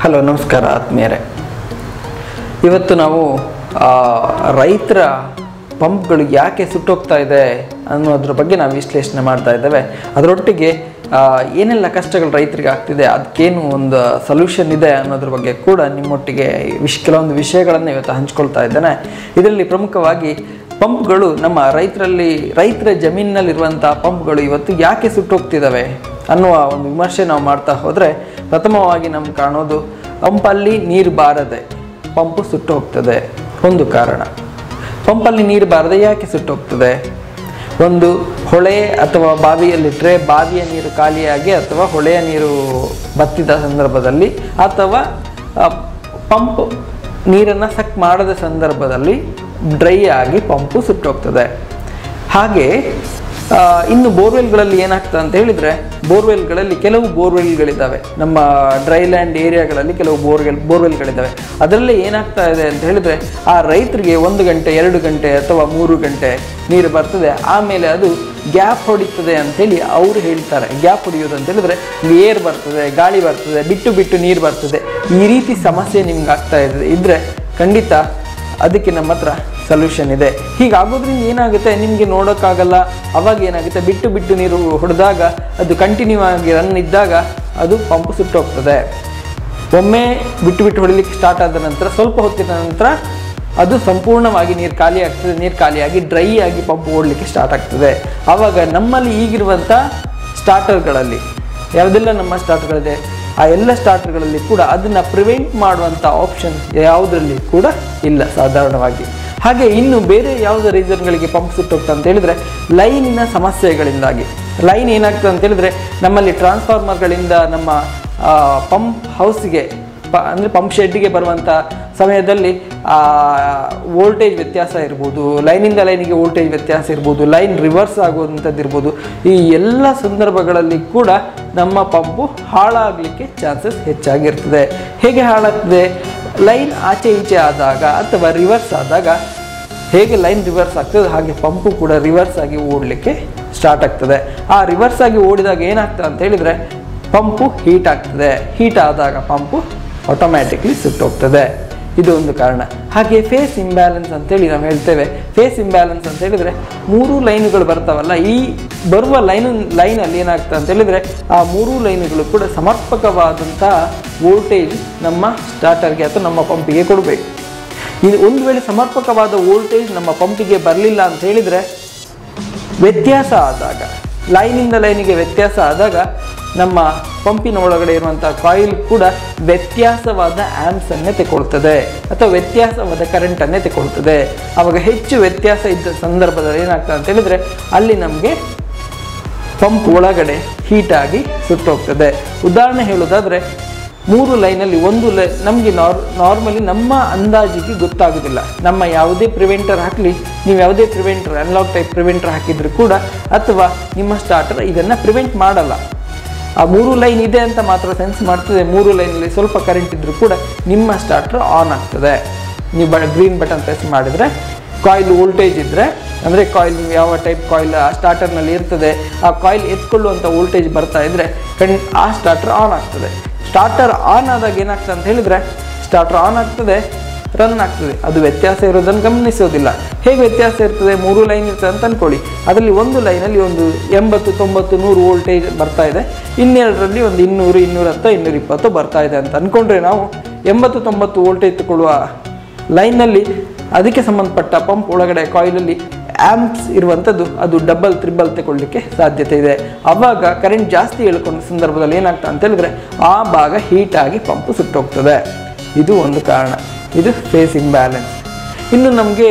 hello ನಮಸ್ಕಾರ ಆತ್ಮೀಯರೇ ಇವತ್ತು ನಾವು ಆ, ರೈತರ ಪಂಪ್ಗಳು ಯಾಕೆ ಸುಟ್ಟೋಗ್ತಾ ಇದೆ ಅನ್ನೋದ್ರ ಬಗ್ಗೆ ನಾವು ವಿಶ್ಲೇಷಣೆ ಮಾಡ್ತಾ ಇದ್ದೇವೆ ಅದರೊಟ್ಟಿಗೆ ಆ, ಏನೆಲ್ಲ ಕಷ್ಟಗಳು ರೈತರಿಗೆ ಆಗ್ತಿದೆ ಅದಕ್ಕೇನು ಒಂದು ಸೊಲ್ಯೂಷನ್ ಇದೆ ಅನ್ನೋದ್ರ ಬಗ್ಗೆ ಕೂಡ ನಿಮ್ಮೊಟ್ಟಿಗೆ ವಿಶ್ ಕೆಲವೊಂದು ವಿಷಯಗಳನ್ನು ಇವತ್ತು ಹಂಚ್ಕೊಳ್ತಾ ಇದ್ದೇನೆ ಇದರಲ್ಲಿ ಪ್ರಮುಖವಾಗಿ ಪಂಪ್ಗಳು ನಮ್ಮ ರೈತರಲ್ಲಿ ರೈತರ ಜಮೀನಿನಲ್ಲಿರುವಂಥ ಪಂಪ್ಗಳು ಇವತ್ತು ಯಾಕೆ ಸುಟ್ಟೋಗ್ತಿದ್ದಾವೆ ಅನ್ನುವ ಒಂದು ವಿಮರ್ಶೆ ನಾವು ಮಾಡ್ತಾ ಹೋದರೆ ಪ್ರಥಮವಾಗಿ ನಮ್ಗೆ ಕಾಣೋದು ಪಂಪಲ್ಲಿ ನೀರು ಬಾರದೆ ಪಂಪು ಸುಟ್ಟು ಹೋಗ್ತದೆ ಒಂದು ಕಾರಣ ಪಂಪಲ್ಲಿ ನೀರು ಬಾರದೆ ಯಾಕೆ ಸುಟ್ಟು ಹೋಗ್ತದೆ ಒಂದು ಹೊಳೆ ಅಥವಾ ಬಾವಿಯಲ್ಲಿಟ್ಟರೆ ಬಾವಿಯ ನೀರು ಖಾಲಿಯಾಗಿ ಅಥವಾ ಹೊಳೆಯ ನೀರು ಬತ್ತಿದ ಸಂದರ್ಭದಲ್ಲಿ ಅಥವಾ ಆ, ಪಂಪ್ ನೀರನ್ನು ಸಕ್ ಮಾಡದ ಸಂದರ್ಭದಲ್ಲಿ ಡ್ರೈ ಆಗಿ ಪಂಪು ಸುಟ್ಟೋಗ್ತದೆ ಹಾಗೆ ಆ, ಇನ್ನು ಬೋರ್ವೆಲ್ಗಳಲ್ಲಿ ಏನಾಗ್ತದೆ ಅಂತ ಹೇಳಿದರೆ ಬೋರ್ವೆಲ್ಗಳಲ್ಲಿ ಕೆಲವು ಬೋರ್ವೆಲ್ಗಳಿದ್ದಾವೆ ನಮ್ಮ ಡ್ರೈ ಲ್ಯಾಂಡ್ ಏರಿಯಾಗಳಲ್ಲಿ ಕೆಲವು ಬೋರ್ವೆಲ್ ಬೋರ್ವೆಲ್ಗಳಿದ್ದಾವೆ ಅದರಲ್ಲಿ ಏನಾಗ್ತಾ ಇದೆ ಅಂತ ಹೇಳಿದರೆ ಆ ರೈತರಿಗೆ ಒಂದು ಗಂಟೆ ಎರಡು ಗಂಟೆ ಅಥವಾ ಮೂರು ಗಂಟೆ ನೀರು ಬರ್ತದೆ ಆಮೇಲೆ ಅದು ಗ್ಯಾಪ್ ಹೊಡಿತದೆ ಅಂತೇಳಿ ಅವರು ಹೇಳ್ತಾರೆ ಗ್ಯಾಪ್ ಹೊಡಿಯೋದು ಅಂತ ಹೇಳಿದ್ರೆ ಏರ್ ಬರ್ತದೆ ಗಾಳಿ ಬರ್ತದೆ ಬಿಟ್ಟು ಬಿಟ್ಟು ನೀರು ಬರ್ತದೆ ಈ ರೀತಿ ಸಮಸ್ಯೆ ನಿಮ್ಗೆ ಆಗ್ತಾ ಇದೆ ಇದ್ದರೆ ಖಂಡಿತ ಅದಕ್ಕೆ ನಮ್ಮ ಹತ್ರ ಸೊಲ್ಯೂಷನ್ ಇದೆ ಹೀಗಾಗೋದ್ರಿಂದ ಏನಾಗುತ್ತೆ ನಿಮಗೆ ನೋಡೋಕ್ಕಾಗಲ್ಲ ಅವಾಗ ಏನಾಗುತ್ತೆ ಬಿಟ್ಟು ಬಿಟ್ಟು ನೀರು ಹೊಡೆದಾಗ ಅದು ಕಂಟಿನ್ಯೂ ಆಗಿ ರನ್ ಇದ್ದಾಗ ಅದು ಪಂಪ್ ಸುಟ್ಟೋಗ್ತದೆ ಒಮ್ಮೆ ಬಿಟ್ಟು ಬಿಟ್ಟು ಹೊಡಿಲಿಕ್ಕೆ ಸ್ಟಾರ್ಟ್ ಆದ ನಂತರ ಸ್ವಲ್ಪ ಹೊತ್ತಿನ ನಂತರ ಅದು ಸಂಪೂರ್ಣವಾಗಿ ನೀರು ಖಾಲಿ ಆಗ್ತದೆ ನೀರು ಖಾಲಿಯಾಗಿ ಡ್ರೈ ಆಗಿ ಪಂಪ್ ಓಡಲಿಕ್ಕೆ ಸ್ಟಾರ್ಟ್ ಆಗ್ತದೆ ಆವಾಗ ನಮ್ಮಲ್ಲಿ ಈಗಿರುವಂಥ ಸ್ಟಾರ್ಟರ್ಗಳಲ್ಲಿ ಯಾವುದೆಲ್ಲ ನಮ್ಮ ಸ್ಟಾರ್ಟರ್ಗಳಿದೆ ಆ ಎಲ್ಲ ಸ್ಟಾರ್ಟರ್ಗಳಲ್ಲಿ ಕೂಡ ಅದನ್ನು ಪ್ರಿವೆಂಟ್ ಮಾಡುವಂಥ ಆಪ್ಷನ್ ಯಾವುದರಲ್ಲಿ ಕೂಡ ಇಲ್ಲ ಸಾಧಾರಣವಾಗಿ ಹಾಗೆ ಇನ್ನು ಬೇರೆ ಯಾವುದೇ ರೀಸನ್ಗಳಿಗೆ ಪಂಪ್ ಸುಟ್ಟೋಗ್ತಾ ಅಂತ ಹೇಳಿದರೆ ಲೈನಿನ ಸಮಸ್ಯೆಗಳಿಂದಾಗಿ ಲೈನ್ ಏನಾಗ್ತದೆ ಅಂತ ಹೇಳಿದರೆ ನಮ್ಮಲ್ಲಿ ಟ್ರಾನ್ಸ್ಫಾರ್ಮರ್ಗಳಿಂದ ನಮ್ಮ ಪಂಪ್ ಹೌಸ್ಗೆ ಪ ಅಂದರೆ ಪಂಪ್ ಶೆಡ್ಡಿಗೆ ಬರುವಂಥ ಸಮಯದಲ್ಲಿ ವೋಲ್ಟೇಜ್ ವ್ಯತ್ಯಾಸ ಇರ್ಬೋದು ಲೈನಿಂದ ಲೈನಿಗೆ ವೋಲ್ಟೇಜ್ ವ್ಯತ್ಯಾಸ ಇರ್ಬೋದು ಲೈನ್ ರಿವರ್ಸ್ ಆಗುವಂಥದ್ದು ಇರ್ಬೋದು ಈ ಎಲ್ಲ ಸಂದರ್ಭಗಳಲ್ಲಿ ಕೂಡ ನಮ್ಮ ಪಂಪು ಹಾಳಾಗಲಿಕ್ಕೆ ಚಾನ್ಸಸ್ ಹೆಚ್ಚಾಗಿರ್ತದೆ ಹೇಗೆ ಹಾಳಾಗ್ತದೆ ಲೈನ್ ಆಚೆ ಈಚೆ ಆದಾಗ ಅಥವಾ ರಿವರ್ಸ್ ಆದಾಗ ಹೇಗೆ ಲೈನ್ ರಿವರ್ಸ್ ಆಗ್ತದೆ ಹಾಗೆ ಪಂಪು ಕೂಡ ರಿವರ್ಸ್ ಆಗಿ ಓಡಲಿಕ್ಕೆ ಸ್ಟಾರ್ಟ್ ಆಗ್ತದೆ ಆ ರಿವರ್ಸ್ ಆಗಿ ಓಡಿದಾಗ ಏನಾಗ್ತದೆ ಅಂತ ಹೇಳಿದರೆ ಪಂಪು ಹೀಟ್ ಆಗ್ತದೆ ಹೀಟ್ ಆದಾಗ ಪಂಪು ಆಟೋಮ್ಯಾಟಿಕ್ಲಿ ಸುಟ್ಟೋಗ್ತದೆ ಇದು ಒಂದು ಕಾರಣ ಹಾಗೆ ಫೇಸ್ ಇಂಬ್ಯಾಲೆನ್ಸ್ ಅಂತೇಳಿ ನಾವು ಹೇಳ್ತೇವೆ ಫೇಸ್ ಇಂಬ್ಯಾಲೆನ್ಸ್ ಅಂತ ಹೇಳಿದರೆ ಮೂರು ಲೈನುಗಳು ಬರ್ತಾವಲ್ಲ ಈ ಬರುವ ಲೈನು ಲೈನಲ್ಲಿ ಏನಾಗ್ತದೆ ಅಂತ ಹೇಳಿದರೆ ಆ ಮೂರು ಲೈನುಗಳು ಕೂಡ ಸಮರ್ಪಕವಾದಂಥ ವೋಲ್ಟೇಜ್ ನಮ್ಮ ಸ್ಟಾರ್ಟರ್ಗೆ ಅಥವಾ ನಮ್ಮ ಪಂಪಿಗೆ ಕೊಡಬೇಕು ಇದು ಒಂದು ವೇಳೆ ಸಮರ್ಪಕವಾದ ವೋಲ್ಟೇಜ್ ನಮ್ಮ ಪಂಪಿಗೆ ಬರಲಿಲ್ಲ ಅಂತ ಹೇಳಿದರೆ ವ್ಯತ್ಯಾಸ ಆದಾಗ ಲೈನಿಂದ ಲೈನಿಗೆ ವ್ಯತ್ಯಾಸ ಆದಾಗ ನಮ್ಮ ಪಂಪಿನ ಒಳಗಡೆ ಇರುವಂಥ ಕಾಯಿಲ್ ಕೂಡ ವ್ಯತ್ಯಾಸವಾದ ಆ್ಯಮ್ಸನ್ನೇ ತಗೊಳ್ತದೆ ಅಥವಾ ವ್ಯತ್ಯಾಸವಾದ ಕರೆಂಟನ್ನೇ ತಗೊಳ್ತದೆ ಆವಾಗ ಹೆಚ್ಚು ವ್ಯತ್ಯಾಸ ಇದ್ದ ಸಂದರ್ಭದಲ್ಲಿ ಏನಾಗ್ತದೆ ಅಂತ ಹೇಳಿದರೆ ಅಲ್ಲಿ ನಮಗೆ ಪಂಪ್ ಒಳಗಡೆ ಹೀಟಾಗಿ ಸುಟ್ಟೋಗ್ತದೆ ಉದಾಹರಣೆ ಹೇಳೋದಾದರೆ ಮೂರು ಲೈನಲ್ಲಿ ಒಂದು ಲೈ ನಮಗೆ ನಾರ್ ನಾರ್ಮಲಿ ನಮ್ಮ ಅಂದಾಜಿಗೆ ಗೊತ್ತಾಗೋದಿಲ್ಲ ನಮ್ಮ ಯಾವುದೇ ಪ್ರಿವೆಂಟರ್ ಹಾಕಲಿ ನೀವು ಯಾವುದೇ ಪ್ರಿವೆಂಟರ್ ಅನ್ಲಾಕ್ ಟೈಪ್ ಪ್ರಿವೆಂಟರ್ ಹಾಕಿದ್ರು ಕೂಡ ಅಥವಾ ನಿಮ್ಮ ಸ್ಟಾರ್ಟರ್ ಇದನ್ನು ಪ್ರಿವೆಂಟ್ ಮಾಡಲ್ಲ ಆ ಮೂರು ಲೈನ್ ಇದೆ ಅಂತ ಮಾತ್ರ ಸೆನ್ಸ್ ಮಾಡ್ತದೆ ಮೂರು ಲೈನಲ್ಲಿ ಸ್ವಲ್ಪ ಕರೆಂಟ್ ಇದ್ದರೂ ಕೂಡ ನಿಮ್ಮ ಸ್ಟಾರ್ಟರ್ ಆನ್ ಆಗ್ತದೆ ನೀವು ಬ ಗ್ರೀನ್ ಬಟನ್ ಪ್ರೆಸ್ ಮಾಡಿದರೆ ಕಾಯಿಲ್ ವೋಲ್ಟೇಜ್ ಇದ್ದರೆ ಅಂದರೆ ಕಾಯಿಲ್ ನೀವು ಯಾವ ಟೈಪ್ ಕಾಯಿಲ್ ಆ ಸ್ಟಾರ್ಟರ್ನಲ್ಲಿ ಇರ್ತದೆ ಆ ಕಾಯಿಲ್ ಎತ್ಕೊಳ್ಳುವಂಥ ವೋಲ್ಟೇಜ್ ಬರ್ತಾ ಇದ್ದರೆ ಕಣ್ ಆ ಸ್ಟಾರ್ಟರ್ ಆನ್ ಆಗ್ತದೆ ಸ್ಟಾರ್ಟರ್ ಆನ್ ಆದಾಗ ಏನಾಗ್ತದೆ ಅಂತ ಹೇಳಿದರೆ ಸ್ಟಾರ್ಟರ್ ಆನ್ ಆಗ್ತದೆ ರನ್ ಆಗ್ತದೆ ಅದು ವ್ಯತ್ಯಾಸ ಇರೋದನ್ನು ಗಮನಿಸೋದಿಲ್ಲ ಹೇಗೆ ವ್ಯತ್ಯಾಸ ಇರ್ತದೆ ಮೂರು ಲೈನ್ ಇರ್ತದೆ ಅಂತ ಅಂದ್ಕೊಳ್ಳಿ ಅದರಲ್ಲಿ ಒಂದು ಲೈನಲ್ಲಿ ಒಂದು ಎಂಬತ್ತು ತೊಂಬತ್ತು ನೂರು ವೋಲ್ಟೇಜ್ ಬರ್ತಾ ಇದೆ ಇನ್ನೆರಡರಲ್ಲಿ ಒಂದು ಇನ್ನೂರು ಇನ್ನೂರ ಹತ್ತು ಇನ್ನೂರ ಇಪ್ಪತ್ತು ಬರ್ತಾ ಇದೆ ಅಂತ ಅಂದ್ಕೊಂಡ್ರೆ ನಾವು ಎಂಬತ್ತು ತೊಂಬತ್ತು ವೋಲ್ಟೇಜ್ ತಗೊಳ್ಳುವ ಲೈನ್ನಲ್ಲಿ ಅದಕ್ಕೆ ಸಂಬಂಧಪಟ್ಟ ಪಂಪ್ ಒಳಗಡೆ ಕಾಯಿಲಲ್ಲಿ ಆ್ಯಂಪ್ಸ್ ಇರುವಂಥದ್ದು ಅದು ಡಬಲ್ ತ್ರಿಬಲ್ ತಗೊಳ್ಳಿಕ್ಕೆ ಸಾಧ್ಯತೆ ಇದೆ ಆವಾಗ ಕರೆಂಟ್ ಜಾಸ್ತಿ ಎಳ್ಕೊಂಡ ಸಂದರ್ಭದಲ್ಲಿ ಏನಾಗ್ತದೆ ಅಂತ ಹೇಳಿದ್ರೆ ಆ ಭಾಗ ಹೀಟಾಗಿ ಪಂಪ್ ಸುಟ್ಟೋಗ್ತದೆ ಇದು ಒಂದು ಕಾರಣ ಇದು ಫೇಸ್ ಇಂಬ್ಯಾಲೆನ್ಸ್ ಇನ್ನು ನಮಗೆ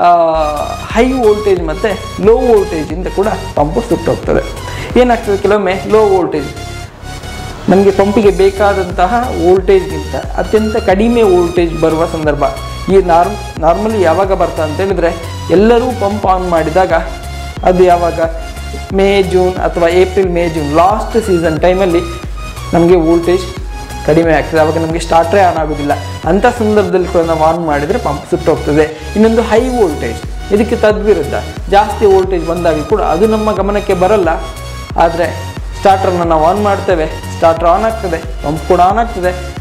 ಹೈ ವೋಲ್ಟೇಜ್ ಮತ್ತು ಲೋ ವೋಲ್ಟೇಜಿಂದ ಕೂಡ ಪಂಪು ಸುಟ್ಟೋಗ್ತದೆ ಏನಾಗ್ತದೆ ಕೆಲವೊಮ್ಮೆ ಲೋ ವೋಲ್ಟೇಜ್ ನಮಗೆ ಪಂಪಿಗೆ ಬೇಕಾದಂತಹ ವೋಲ್ಟೇಜ್ಗಿಂತ ಅತ್ಯಂತ ಕಡಿಮೆ ವೋಲ್ಟೇಜ್ ಬರುವ ಸಂದರ್ಭ ಈ ನಾರ್ಮ್ ನಾರ್ಮಲಿ ಯಾವಾಗ ಬರ್ತಾ ಅಂತ ಹೇಳಿದರೆ ಎಲ್ಲರೂ ಪಂಪ್ ಆನ್ ಮಾಡಿದಾಗ ಅದು ಯಾವಾಗ ಮೇ ಜೂನ್ ಅಥವಾ April May June last season ಟೈಮಲ್ಲಿ ನಮಗೆ ವೋಲ್ಟೇಜ್ ಕಡಿಮೆ ಆಗ್ತದೆ ಆವಾಗ ನಮಗೆ ಸ್ಟಾರ್ಟ್ರೇ ಆನ್ ಆಗೋದಿಲ್ಲ ಅಂಥ ಸಂದರ್ಭದಲ್ಲಿ ಕೂಡ ನಾವು ಆನ್ ಮಾಡಿದರೆ ಪಂಪ್ ಸುಟ್ಟೋಗ್ತದೆ ಇನ್ನೊಂದು ಹೈ ವೋಲ್ಟೇಜ್ ಇದಕ್ಕೆ ತದ್ವಿರುದ್ಧ ಜಾಸ್ತಿ ವೋಲ್ಟೇಜ್ ಬಂದಾಗ ಕೂಡ ಅದು ನಮ್ಮ ಗಮನಕ್ಕೆ ಬರಲ್ಲ ಆದರೆ ಸ್ಟಾರ್ಟರ್ನ ನಾವು ಆನ್ ಮಾಡ್ತೇವೆ ಸ್ಟಾರ್ಟರ್ ಆನ್ ಆಗ್ತದೆ ಪಂಪ್ ಕೂಡ ಆನ್ ಆಗ್ತದೆ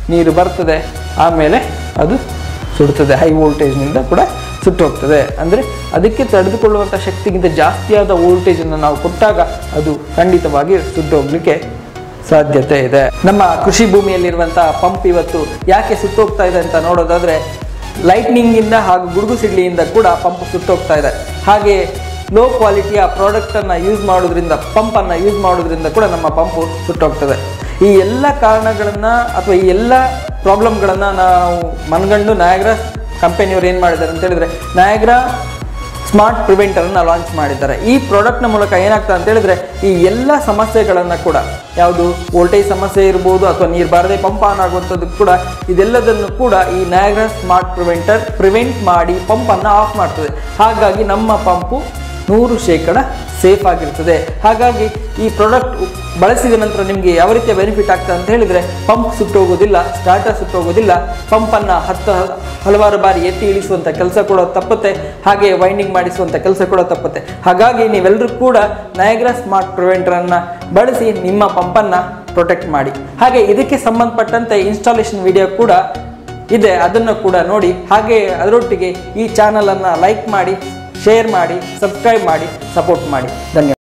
ನೀರು ಬರ್ತದೆ ಆಮೇಲೆ ಅದು ಸುಡ್ತದೆ ಹೈ ವೋಲ್ಟೇಜ್ನಿಂದ ಕೂಡ ಸುಟ್ಟು ಹೋಗ್ತದೆ ಅಂದರೆ ಅದಕ್ಕೆ ತಡೆದುಕೊಳ್ಳುವಂಥ ಶಕ್ತಿಗಿಂತ ಜಾಸ್ತಿಯಾದ ವೋಲ್ಟೇಜನ್ನು ನಾವು ಕೊಟ್ಟಾಗ ಅದು ಖಂಡಿತವಾಗಿ ಸುಟ್ಟು ಹೋಗ್ಲಿಕ್ಕೆ ಸಾಧ್ಯತೆ ಇದೆ ನಮ್ಮ ಕೃಷಿ ಭೂಮಿಯಲ್ಲಿರುವಂತಹ ಪಂಪ್ ಇವತ್ತು ಯಾಕೆ ಸುಟ್ಟೋಗ್ತಾ ಇದೆ ಅಂತ ನೋಡೋದಾದ್ರೆ ಲೈಟ್ನಿಂಗಿಂದ ಹಾಗೂ ಗುಡುಗು ಸಿಡ್ಲಿಯಿಂದ ಕೂಡ ಪಂಪ್ ಸುಟ್ಟೋಗ್ತಾ ಇದೆ ಹಾಗೆ ಲೋ ಕ್ವಾಲಿಟಿಯ ಪ್ರಾಡಕ್ಟನ್ನು ಯೂಸ್ ಮಾಡೋದ್ರಿಂದ ಪಂಪನ್ನು ಯೂಸ್ ಮಾಡೋದ್ರಿಂದ ಕೂಡ ನಮ್ಮ ಪಂಪು ಸುಟ್ಟೋಗ್ತದೆ ಈ ಎಲ್ಲ ಕಾರಣಗಳನ್ನು ಅಥವಾ ಈ ಎಲ್ಲ ಪ್ರಾಬ್ಲಮ್ಗಳನ್ನು ನಾವು ಮನಗಂಡು ನಯಾಗ್ರಾ ಕಂಪನಿಯವರು ಏನು ಮಾಡಿದ್ದಾರೆ ಅಂತ ಹೇಳಿದ್ರೆ ನಯಾಗ್ರಾ ಸ್ಮಾರ್ಟ್ ಪ್ರಿವೆಂಟರನ್ನು ಲಾಂಚ್ ಮಾಡಿದ್ದಾರೆ ಈ ಪ್ರಾಡಕ್ಟ್ನ ಮೂಲಕ ಏನಾಗ್ತದೆ ಅಂತ ಹೇಳಿದ್ರೆ ಈ ಎಲ್ಲ ಸಮಸ್ಯೆಗಳನ್ನು ಕೂಡ ಯಾವುದು ವೋಲ್ಟೇಜ್ ಸಮಸ್ಯೆ ಇರ್ಬೋದು ಅಥವಾ ನೀರು ಬಾರದೆ ಪಂಪ್ ಆನ್ ಆಗುವಂಥದ್ದು ಕೂಡ ಇದೆಲ್ಲದನ್ನು ಕೂಡ ಈ ನಯಾಗ್ರಾ ಸ್ಮಾರ್ಟ್ ಪ್ರಿವೆಂಟರ್ ಪ್ರಿವೆಂಟ್ ಮಾಡಿ ಪಂಪನ್ನು ಆಫ್ ಮಾಡ್ತದೆ ಹಾಗಾಗಿ ನಮ್ಮ ಪಂಪು ನೂರು ಶೇಕಡ ಸೇಫ್ ಆಗಿರ್ತದೆ ಹಾಗಾಗಿ ಈ ಪ್ರಾಡಕ್ಟ್ ಬಳಸಿದ ನಂತರ ನಿಮಗೆ ಯಾವ ರೀತಿಯ ಬೆನಿಫಿಟ್ ಆಗ್ತದೆ ಅಂತ ಹೇಳಿದರೆ ಪಂಪ್ ಸುಟ್ಟೋಗೋದಿಲ್ಲ ಸ್ಟಾರ್ಟರ್ ಸುಟ್ಟೋಗೋದಿಲ್ಲ ಪಂಪನ್ನು ಹತ್ತು ಹಲವಾರು ಬಾರಿ ಎತ್ತಿ ಇಳಿಸುವಂಥ ಕೆಲಸ ಕೂಡ ತಪ್ಪುತ್ತೆ ಹಾಗೆ ವೈಂಡಿಂಗ್ ಮಾಡಿಸುವಂಥ ಕೆಲಸ ಕೂಡ ತಪ್ಪುತ್ತೆ ಹಾಗಾಗಿ ನೀವೆಲ್ಲರೂ ಕೂಡ ನಯಗ್ರಾ ಸ್ಮಾರ್ಟ್ ಪ್ರಿವೆಂಟರನ್ನು ಬಳಸಿ ನಿಮ್ಮ ಪಂಪನ್ನು ಪ್ರೊಟೆಕ್ಟ್ ಮಾಡಿ ಹಾಗೆ ಇದಕ್ಕೆ ಸಂಬಂಧಪಟ್ಟಂತೆ ಇನ್ಸ್ಟಾಲೇಷನ್ ವಿಡಿಯೋ ಕೂಡ ಇದೆ ಅದನ್ನು ಕೂಡ ನೋಡಿ ಹಾಗೆ ಅದರೊಟ್ಟಿಗೆ ಈ ಚಾನಲನ್ನು ಲೈಕ್ ಮಾಡಿ ಶೇರ್ ಮಾಡಿ ಸಬ್ಸ್ಕ್ರೈಬ್ ಮಾಡಿ ಸಪೋರ್ಟ್ ಮಾಡಿ ಧನ್ಯವಾದ